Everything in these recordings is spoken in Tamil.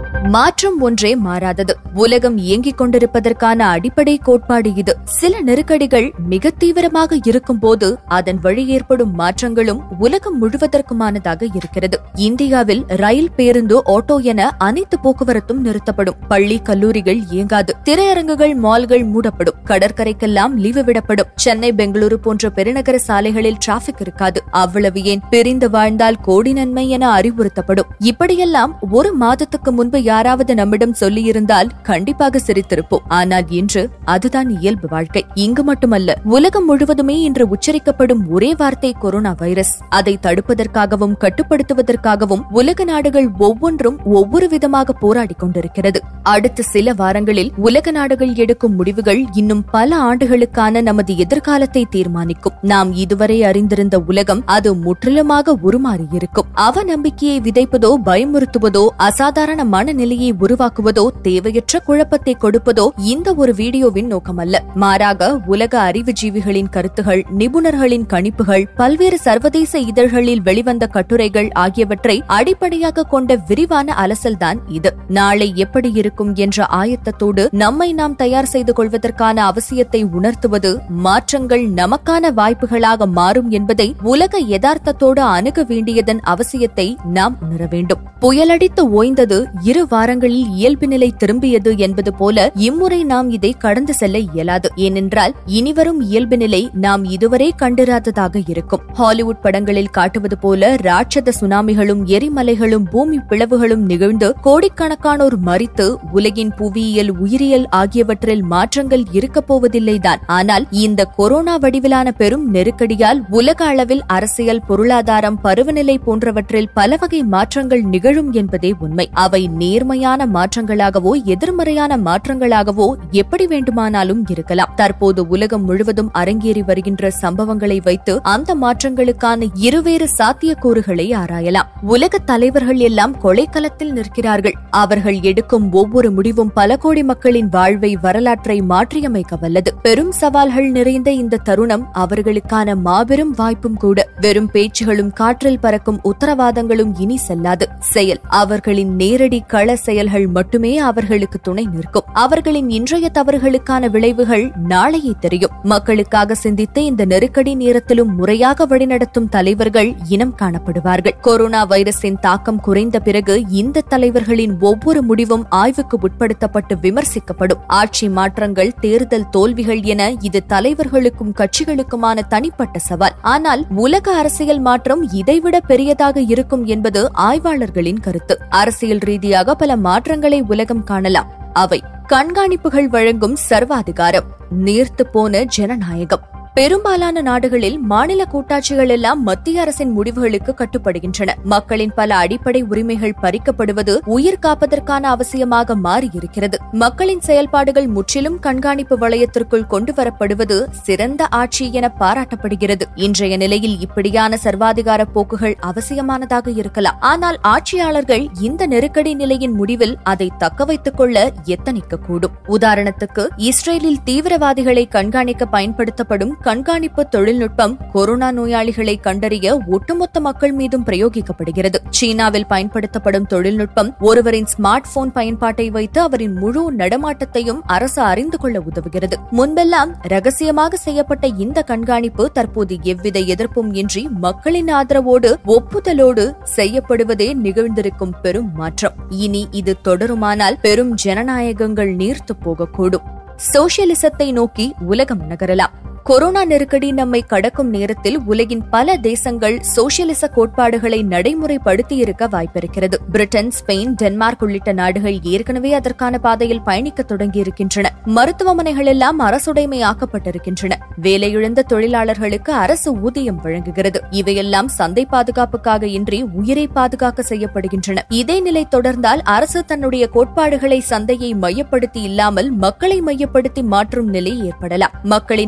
மாற்றம் ஒன்றே மாறாதது உலகம் இயங்கிக் கொண்டிருப்பதற்கான அடிப்படை கோட்பாடு இது சில நெருக்கடிகள் மிக தீவிரமாக இருக்கும் போது அதன் வழி ஏற்படும் மாற்றங்களும் உலகம் முழுவதற்குமானதாக இருக்கிறது இந்தியாவில் ரயில் பேருந்து ஆட்டோ என அனைத்து போக்குவரத்தும் நிறுத்தப்படும் பள்ளி கல்லூரிகள் இயங்காது திரையரங்குகள் மால்கள் மூடப்படும் கடற்கரைக்கெல்லாம் லீவு விடப்படும் சென்னை பெங்களூரு போன்ற பெருநகர சாலைகளில் டிராபிக் இருக்காது அவ்வளவு ஏன் பிரிந்து வாழ்ந்தால் கோடி நன்மை என அறிவுறுத்தப்படும் இப்படியெல்லாம் ஒரு மாதத்துக்கு முன்பு யாராவது நம்மிடம் சொல்லியிருந்தால் கண்டிப்பாக சிரித்திருப்போம் ஆனால் இன்று அதுதான் இயல்பு வாழ்க்கை இங்கு மட்டுமல்ல உலகம் முழுவதுமே இன்று உச்சரிக்கப்படும் ஒரே வார்த்தை கொரோனா வைரஸ் அதை தடுப்பதற்காகவும் கட்டுப்படுத்துவதற்காகவும் உலக நாடுகள் ஒவ்வொன்றும் ஒவ்வொரு விதமாக போராடி கொண்டிருக்கிறது அடுத்த சில வாரங்களில் உலக நாடுகள் எடுக்கும் முடிவுகள் இன்னும் பல ஆண்டுகளுக்கான நமது எதிர்காலத்தை தீர்மானிக்கும் நாம் இதுவரை அறிந்திருந்த உலகம் அது முற்றிலுமாக உருமாறியிருக்கும் அவ நம்பிக்கையை விதைப்பதோ பயமுறுத்துவதோ அசாதாரண மனநிலையை உருவாக்குவதோ தேவையற்ற குழப்பத்தை கொடுப்பதோ இந்த ஒரு வீடியோவின் நோக்கமல்ல மாறாக உலக அறிவுஜீவிகளின் கருத்துகள் நிபுணர்களின் கணிப்புகள் பல்வேறு சர்வதேச இதழ்களில் வெளிவந்த கட்டுரைகள் ஆகியவற்றை அடிப்படையாக கொண்ட விரிவான அலசல்தான் இது நாளை எப்படி இருக்கும் என்ற ஆயத்தத்தோடு நம்மை நாம் தயார் செய்து கொள்வதற்கான அவசியத்தை உணர்த்துவது மாற்றங்கள் நமக்கான வாய்ப்புகளாக மாறும் என்பதை உலக யதார்த்தத்தோடு அணுக வேண்டியதன் அவசியத்தை நாம் உணர வேண்டும் புயலடித்து ஓய்ந்தது இரு வாரங்களில் இயல்பு நிலை திரும்பியது என்பது போல இம்முறை நாம் இதை கடந்து செல்ல இயலாது ஏனென்றால் இனிவரும் இயல்பு நிலை நாம் இதுவரை கண்டிராததாக இருக்கும் ஹாலிவுட் படங்களில் காட்டுவது போல ராட்சத சுனாமிகளும் எரிமலைகளும் பூமி பிளவுகளும் நிகழ்ந்து கோடிக்கணக்கானோர் மறித்து உலகின் புவியியல் உயிரியல் ஆகியவற்றில் மாற்றங்கள் இருக்கப் போவதில்லைதான் ஆனால் இந்த கொரோனா வடிவிலான பெரும் நெருக்கடியால் உலக அளவில் அரசியல் பொருளாதாரம் பருவநிலை போன்றவற்றில் பல வகை மாற்றங்கள் நிகழும் என்பதே உண்மை அவை நேர்மையான மாற்றங்களாகவோ எதிர்மறையான மாற்றங்களாகவோ எப்படி வேண்டுமானாலும் இருக்கலாம் தற்போது உலகம் முழுவதும் அரங்கேறி வருகின்ற சம்பவங்களை வைத்து அந்த மாற்றங்களுக்கான இருவேறு சாத்தியக்கூறுகளை ஆராயலாம் உலக தலைவர்கள் எல்லாம் கொலைக்களத்தில் நிற்கிறார்கள் அவர்கள் எடுக்கும் ஒவ்வொரு முடிவும் பல கோடி மக்களின் வாழ்வை வரலாற்றை மாற்றியமைக்க வல்லது பெரும் சவால்கள் நிறைந்த இந்த தருணம் அவர்களுக்கான மாபெரும் வாய்ப்பும் கூட வெறும் பேச்சுகளும் காற்றில் பறக்கும் உத்தரவாதங்களும் இனி செல்லாது செயல் அவர்களின் நேரடி கள செயல்கள் மட்டுமே அவர்களுக்கு துணை நிற்கும் அவர்களின் இன்றைய தவறுகளுக்கான விளைவுகள் நாளையே தெரியும் மக்களுக்காக சிந்தித்து இந்த நெருக்கடி நேரத்திலும் முறையாக வழிநடத்தும் தலைவர்கள் இனம் காணப்படுவார்கள் கொரோனா வைரஸின் தாக்கம் குறைந்த பிறகு இந்த தலைவர்களின் ஒவ்வொரு முடிவும் ஆய்வுக்கு உட்படுத்தப்பட்டு விமர்சிக்கப்படும் ஆட்சி மாற்றங்கள் தேர்தல் தோல்விகள் என இது தலைவர்களுக்கும் கட்சிகளுக்குமான தனிப்பட்ட சவால் ஆனால் உலக அரசியல் மாற்றம் இதைவிட பெரியதாக இருக்கும் என்பது ஆய்வாளர்களின் கருத்து அரசியல் ரீதியாக பல மாற்றங்களை உலகம் காணலாம் அவை கண்காணிப்புகள் வழங்கும் சர்வாதிகாரம் நீர்த்து போன ஜனநாயகம் பெரும்பாலான நாடுகளில் மாநில கூட்டாட்சிகள் எல்லாம் மத்திய அரசின் முடிவுகளுக்கு கட்டுப்படுகின்றன மக்களின் பல அடிப்படை உரிமைகள் பறிக்கப்படுவது உயிர் காப்பதற்கான அவசியமாக மாறியிருக்கிறது மக்களின் செயல்பாடுகள் முற்றிலும் கண்காணிப்பு வளையத்திற்குள் கொண்டு வரப்படுவது சிறந்த ஆட்சி என பாராட்டப்படுகிறது இன்றைய நிலையில் இப்படியான சர்வாதிகார போக்குகள் அவசியமானதாக இருக்கலாம் ஆனால் ஆட்சியாளர்கள் இந்த நெருக்கடி நிலையின் முடிவில் அதை தக்க வைத்துக் கொள்ள எத்தனிக்க கூடும் உதாரணத்துக்கு இஸ்ரேலில் தீவிரவாதிகளை கண்காணிக்க பயன்படுத்தப்படும் கண்காணிப்பு தொழில்நுட்பம் கொரோனா நோயாளிகளை கண்டறிய ஒட்டுமொத்த மக்கள் மீதும் பிரயோகிக்கப்படுகிறது சீனாவில் பயன்படுத்தப்படும் தொழில்நுட்பம் ஒருவரின் ஸ்மார்ட் போன் பயன்பாட்டை வைத்து அவரின் முழு நடமாட்டத்தையும் அரசு அறிந்து கொள்ள உதவுகிறது முன்பெல்லாம் ரகசியமாக செய்யப்பட்ட இந்த கண்காணிப்பு தற்போது எவ்வித எதிர்ப்பும் இன்றி மக்களின் ஆதரவோடு ஒப்புதலோடு செய்யப்படுவதே நிகழ்ந்திருக்கும் பெரும் மாற்றம் இனி இது தொடருமானால் பெரும் ஜனநாயகங்கள் நீர்த்து போகக்கூடும் சோசியலிசத்தை நோக்கி உலகம் நகரலாம் கொரோனா நெருக்கடி நம்மை கடக்கும் நேரத்தில் உலகின் பல தேசங்கள் சோசியலிச கோட்பாடுகளை நடைமுறைப்படுத்தியிருக்க வாய்ப்பிருக்கிறது பிரிட்டன் ஸ்பெயின் டென்மார்க் உள்ளிட்ட நாடுகள் ஏற்கனவே அதற்கான பாதையில் பயணிக்க தொடங்கியிருக்கின்றன மருத்துவமனைகள் எல்லாம் அரசுடைமை ஆக்கப்பட்டிருக்கின்றன வேலையிழந்த தொழிலாளர்களுக்கு அரசு ஊதியம் வழங்குகிறது இவையெல்லாம் சந்தை பாதுகாப்புக்காக இன்றி உயிரை பாதுகாக்க செய்யப்படுகின்றன இதே நிலை தொடர்ந்தால் அரசு தன்னுடைய கோட்பாடுகளை சந்தையை மையப்படுத்தி இல்லாமல் மக்களை மையப்படுத்தி மாற்றும் நிலை ஏற்படலாம் மக்களின் அடிப்படை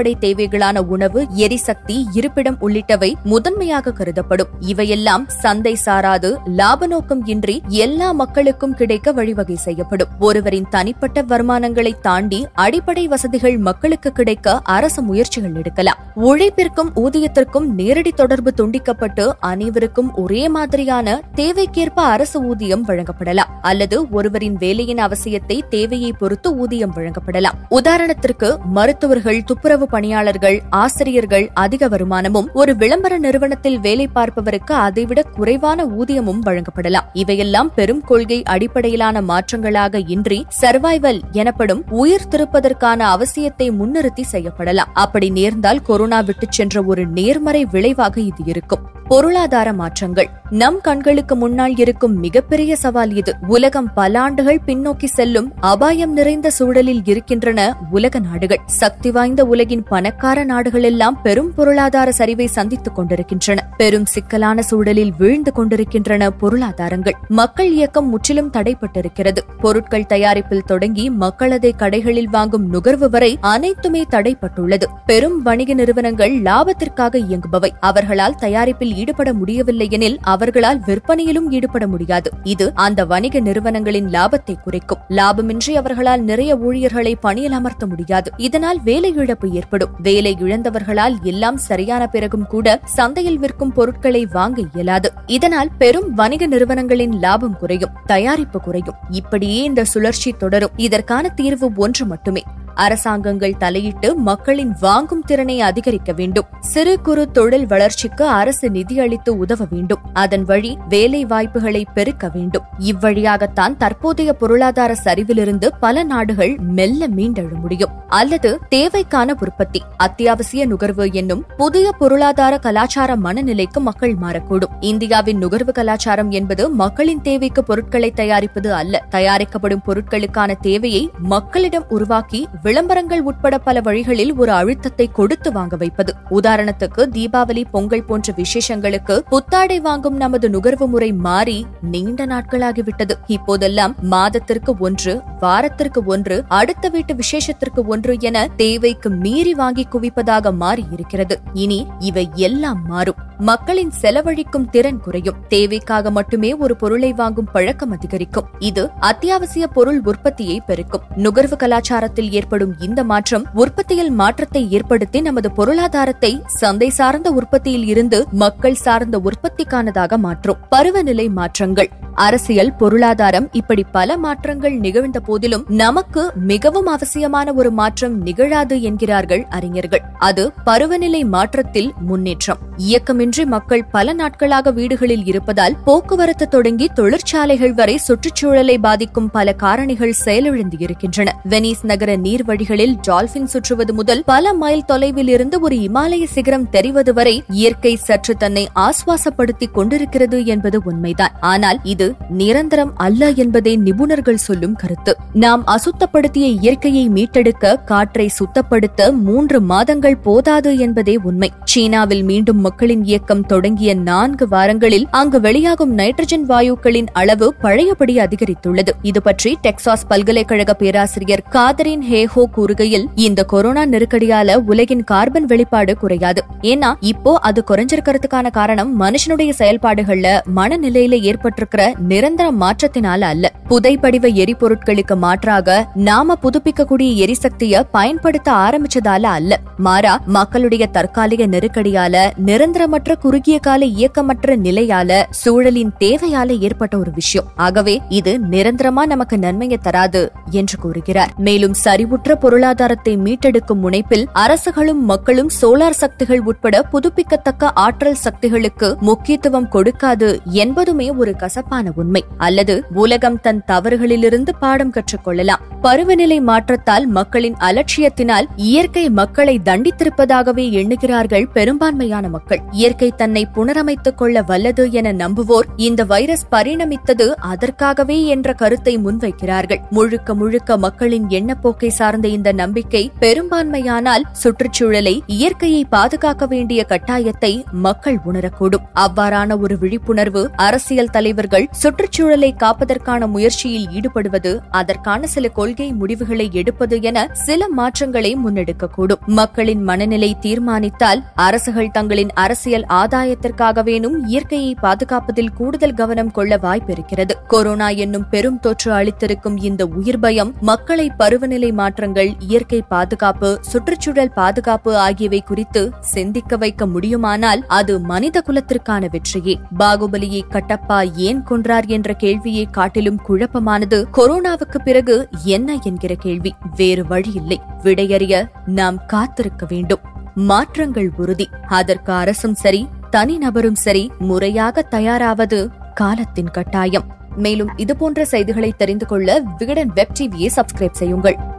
அடிப்படை தேவைகளான உணவு எரிசக்தி இருப்பிடம் உள்ளிட்டவை முதன்மையாக கருதப்படும் இவையெல்லாம் சந்தை சாராது லாப நோக்கம் இன்றி எல்லா மக்களுக்கும் கிடைக்க வழிவகை செய்யப்படும் ஒருவரின் தனிப்பட்ட வருமானங்களை தாண்டி அடிப்படை வசதிகள் மக்களுக்கு கிடைக்க அரசு முயற்சிகள் எடுக்கலாம் உழைப்பிற்கும் ஊதியத்திற்கும் நேரடி தொடர்பு துண்டிக்கப்பட்டு அனைவருக்கும் ஒரே மாதிரியான தேவைக்கேற்ப அரசு ஊதியம் வழங்கப்படலாம் அல்லது ஒருவரின் வேலையின் அவசியத்தை தேவையை பொறுத்து ஊதியம் வழங்கப்படலாம் உதாரணத்திற்கு மருத்துவர்கள் துப்புரவு பணியாளர்கள் ஆசிரியர்கள் அதிக வருமானமும் ஒரு விளம்பர நிறுவனத்தில் வேலை பார்ப்பவருக்கு அதைவிட குறைவான ஊதியமும் வழங்கப்படலாம் இவையெல்லாம் பெரும் கொள்கை அடிப்படையிலான மாற்றங்களாக இன்றி சர்வைவல் எனப்படும் உயிர் திருப்பதற்கான அவசியத்தை முன்னிறுத்தி செய்யப்படலாம் அப்படி நேர்ந்தால் கொரோனா விட்டுச் சென்ற ஒரு நேர்மறை விளைவாக இது இருக்கும் பொருளாதார மாற்றங்கள் நம் கண்களுக்கு முன்னால் இருக்கும் மிகப்பெரிய சவால் இது உலகம் பல ஆண்டுகள் பின்னோக்கி செல்லும் அபாயம் நிறைந்த சூழலில் இருக்கின்றன உலக நாடுகள் சக்தி வாய்ந்த உலகின் பணக்கார நாடுகள் எல்லாம் பெரும் பொருளாதார சரிவை சந்தித்துக் கொண்டிருக்கின்றன பெரும் சிக்கலான சூழலில் வீழ்ந்து கொண்டிருக்கின்றன பொருளாதாரங்கள் மக்கள் இயக்கம் முற்றிலும் தடைப்பட்டிருக்கிறது பொருட்கள் தயாரிப்பில் தொடங்கி மக்களதை கடைகளில் வாங்கும் நுகர்வு வரை அனைத்துமே தடைப்பட்டுள்ளது பெரும் வணிக நிறுவனங்கள் லாபத்திற்காக இயங்குபவை அவர்களால் தயாரிப்பில் ஈடுபட முடியவில்லை எனில் அவர்களால் விற்பனையிலும் ஈடுபட முடியாது இது அந்த வணிக நிறுவனங்களின் லாபத்தை குறைக்கும் லாபமின்றி அவர்களால் நிறைய ஊழியர்களை பணியில் அமர்த்த முடியாது இதனால் வேலை இழப்பு ஏற்படும் வேலை இழந்தவர்களால் எல்லாம் சரியான பிறகும் கூட சந்தையில் விற்கும் பொருட்களை வாங்க இயலாது இதனால் பெரும் வணிக நிறுவனங்களின் லாபம் குறையும் தயாரிப்பு குறையும் இப்படியே இந்த சுழற்சி தொடரும் இதற்கான தீர்வு ஒன்று மட்டுமே அரசாங்கங்கள் தலையிட்டு மக்களின் வாங்கும் திறனை அதிகரிக்க வேண்டும் சிறு குறு தொழில் வளர்ச்சிக்கு அரசு நிதியளித்து உதவ வேண்டும் அதன் வழி வேலை வாய்ப்புகளை பெருக்க வேண்டும் இவ்வழியாகத்தான் தற்போதைய பொருளாதார சரிவிலிருந்து பல நாடுகள் மெல்ல மீண்டெழ முடியும் அல்லது தேவைக்கான உற்பத்தி அத்தியாவசிய நுகர்வு என்னும் புதிய பொருளாதார கலாச்சார மனநிலைக்கு மக்கள் மாறக்கூடும் இந்தியாவின் நுகர்வு கலாச்சாரம் என்பது மக்களின் தேவைக்கு பொருட்களை தயாரிப்பது அல்ல தயாரிக்கப்படும் பொருட்களுக்கான தேவையை மக்களிடம் உருவாக்கி விளம்பரங்கள் உட்பட பல வழிகளில் ஒரு அழுத்தத்தை கொடுத்து வாங்க வைப்பது உதாரணத்துக்கு தீபாவளி பொங்கல் போன்ற விசேஷங்களுக்கு புத்தாடை வாங்கும் நமது நுகர்வு முறை மாறி நீண்ட நாட்களாகிவிட்டது இப்போதெல்லாம் மாதத்திற்கு ஒன்று வாரத்திற்கு ஒன்று அடுத்த வீட்டு விசேஷத்திற்கு ஒன்று என தேவைக்கு மீறி வாங்கி குவிப்பதாக மாறி இருக்கிறது இனி இவை எல்லாம் மாறும் மக்களின் செலவழிக்கும் திறன் குறையும் தேவைக்காக மட்டுமே ஒரு பொருளை வாங்கும் பழக்கம் அதிகரிக்கும் இது அத்தியாவசிய பொருள் உற்பத்தியை பெருக்கும் நுகர்வு கலாச்சாரத்தில் ஏற்படும் இந்த மாற்றம் உற்பத்தியில் மாற்றத்தை ஏற்படுத்தி நமது பொருளாதாரத்தை சந்தை சார்ந்த உற்பத்தியில் இருந்து மக்கள் சார்ந்த உற்பத்திக்கானதாக மாற்றும் பருவநிலை மாற்றங்கள் அரசியல் பொருளாதாரம் இப்படி பல மாற்றங்கள் நிகழ்ந்த போதிலும் நமக்கு மிகவும் அவசியமான ஒரு மாற்றம் நிகழாது என்கிறார்கள் அறிஞர்கள் அது பருவநிலை மாற்றத்தில் முன்னேற்றம் இயக்கமின்றி மக்கள் பல நாட்களாக வீடுகளில் இருப்பதால் போக்குவரத்து தொடங்கி தொழிற்சாலைகள் வரை சுற்றுச்சூழலை பாதிக்கும் பல காரணிகள் செயலிழந்து இருக்கின்றன வெனிஸ் நகர நீர்வழிகளில் டால்பின் சுற்றுவது முதல் பல மைல் தொலைவில் இருந்து ஒரு இமாலய சிகரம் தெரிவது வரை இயற்கை சற்று தன்னை ஆஸ்வாசப்படுத்திக் கொண்டிருக்கிறது என்பது உண்மைதான் ஆனால் இது நிரந்தரம் அல்ல என்பதே நிபுணர்கள் சொல்லும் கருத்து நாம் அசுத்தப்படுத்திய இயற்கையை மீட்டெடுக்க காற்றை சுத்தப்படுத்த மூன்று மாதங்கள் போதாது என்பதே உண்மை சீனாவில் மீண்டும் மக்களின் இயக்கம் தொடங்கிய நான்கு வாரங்களில் அங்கு வெளியாகும் நைட்ரஜன் வாயுக்களின் அளவு பழையபடி அதிகரித்துள்ளது இது பற்றி டெக்சாஸ் பல்கலைக்கழக பேராசிரியர் காதரின் ஹேஹோ கூறுகையில் இந்த கொரோனா நெருக்கடியால உலகின் கார்பன் வெளிப்பாடு குறையாது ஏன்னா இப்போ அது குறைஞ்சிருக்கிறதுக்கான காரணம் மனுஷனுடைய செயல்பாடுகள்ல மனநிலையில ஏற்பட்டிருக்கிற நிரந்தர மாற்றத்தினால அல்ல புதைப்படிவ எரிபொருட்களுக்கு மாற்றாக நாம புதுப்பிக்கக்கூடிய எரிசக்திய பயன்படுத்த ஆரம்பிச்சதால அல்ல மாறா மக்களுடைய தற்காலிக நெருக்கடியால நிரந்தரமற்ற குறுகிய கால இயக்கமற்ற நிலையால சூழலின் தேவையால ஏற்பட்ட ஒரு விஷயம் ஆகவே இது நிரந்தரமா நமக்கு நன்மையை தராது என்று கூறுகிறார் மேலும் சரிவுற்ற பொருளாதாரத்தை மீட்டெடுக்கும் முனைப்பில் அரசுகளும் மக்களும் சோலார் சக்திகள் உட்பட புதுப்பிக்கத்தக்க ஆற்றல் சக்திகளுக்கு முக்கியத்துவம் கொடுக்காது என்பதுமே ஒரு கசப்பான உண்மை அல்லது உலகம் தன் தவறுகளிலிருந்து பாடம் கற்றுக்கொள்ளலாம் பருவநிலை மாற்றத்தால் மக்களின் அலட்சியத்தினால் இயற்கை மக்களை தண்டித்திருப்பதாகவே எண்ணுகிறார்கள் பெரும்பான்மையான மக்கள் இயற்கை தன்னை புனரமைத்துக் கொள்ள வல்லது என நம்புவோர் இந்த வைரஸ் பரிணமித்தது அதற்காகவே என்ற கருத்தை முன்வைக்கிறார்கள் முழுக்க முழுக்க மக்களின் எண்ணப்போக்கை சார்ந்த இந்த நம்பிக்கை பெரும்பான்மையானால் சுற்றுச்சூழலை இயற்கையை பாதுகாக்க வேண்டிய கட்டாயத்தை மக்கள் உணரக்கூடும் அவ்வாறான ஒரு விழிப்புணர்வு அரசியல் தலைவர்கள் சுற்றுச்சூழலை காப்பதற்கான முயற்சியில் ஈடுபடுவது அதற்கான சில கொள்கை முடிவுகளை எடுப்பது என சில மாற்றங்களை முன்னெடுக்கக்கூடும் மக்களின் மனநிலை தீர்மானித்தால் அரசுகள் தங்களின் அரசியல் ஆதாயத்திற்காகவேனும் இயற்கையை பாதுகாப்பதில் கூடுதல் கவனம் கொள்ள வாய்ப்பிருக்கிறது கொரோனா என்னும் பெரும் தொற்று அளித்திருக்கும் இந்த உயிர் பயம் மக்களை பருவநிலை மாற்றங்கள் இயற்கை பாதுகாப்பு சுற்றுச்சூழல் பாதுகாப்பு ஆகியவை குறித்து சிந்திக்க வைக்க முடியுமானால் அது மனித குலத்திற்கான வெற்றியே பாகுபலியை கட்டப்பா ஏன் கொன்றார் என்ற கேள்வியை காட்டிலும் குழப்பமானது கொரோனாவுக்கு பிறகு என்ன என்கிற கேள்வி வேறு வழியில்லை விடையறிய நாம் காத்திருக்க வேண்டும் மாற்றங்கள் உறுதி அதற்கு அரசும் சரி தனிநபரும் சரி முறையாக தயாராவது காலத்தின் கட்டாயம் மேலும் இதுபோன்ற செய்திகளை தெரிந்து கொள்ள விகடன் வெப் டிவியை சப்ஸ்கிரைப் செய்யுங்கள்